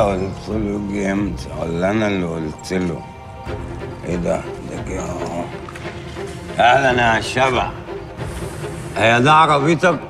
قلت له جه امتى ولا انا اللي قلت له ايه ده ده جه اهو اهلا يا شبع هي ده عربيتك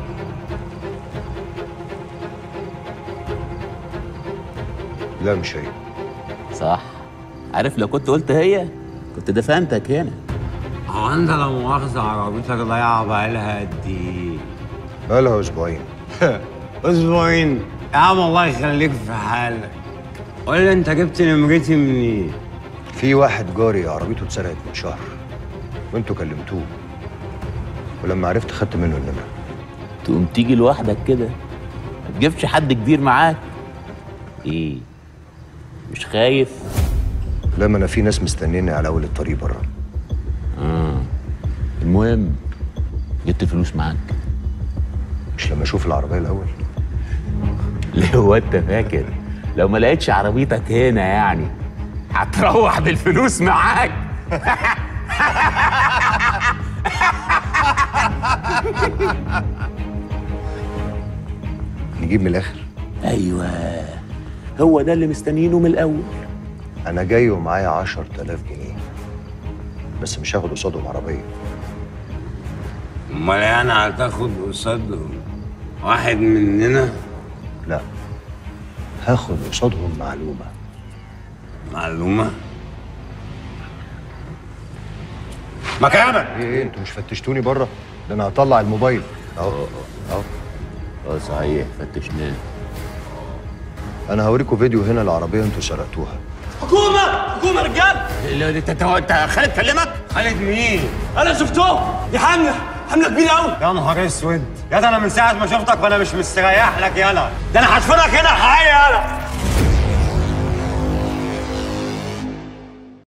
لا مش هي صح عارف لو كنت قلت هي كنت دفنتك هنا هو انت لا مؤاخذة عربيتك ضايعة بقالها قد ايه؟ بقالها اسبوعين اسبوعين يا عم الله يخليك في حالك قول لي انت جبت نمرتي منين؟ في واحد جاري عربيته اتسرقت من شهر وانتوا كلمتوه ولما عرفت خدت منه النمره تقوم تيجي لوحدك كده ما تجيبش حد كبير معاك ايه مش خايف لما انا في ناس مستنيني على اول الطريق بره المهم جبت فلوس معاك مش لما اشوف العربيه الاول ليه هو انت فاكر لو ما لقيتش عربيتك هنا يعني هتروح بالفلوس معاك نجيب من الاخر ايوه هو ده اللي مستنيينه من الاول انا جاي ومعايا 10000 جنيه بس مش هاخد قصادهم عربيه امال يعني هتاخد قصادهم واحد مننا لا هاخد قصادهم معلومه معلومة؟ مكانك ايه ايه انتوا مش فتشتوني بره ده انا هطلع الموبايل اهو اهو اه صحيح فتشناه انا هوريكم فيديو هنا العربيه انتوا سرقتوها حكومة حكومة رجال انت انت خالد كلمك؟ خالد مين؟ أنا شفتهم دي حملة حملة كبيرة أوي يا نهار اسود يا ده انا من ساعة ما شفتك وانا مش مستريح لك يالا ده انا هدفنك هنا حي يالا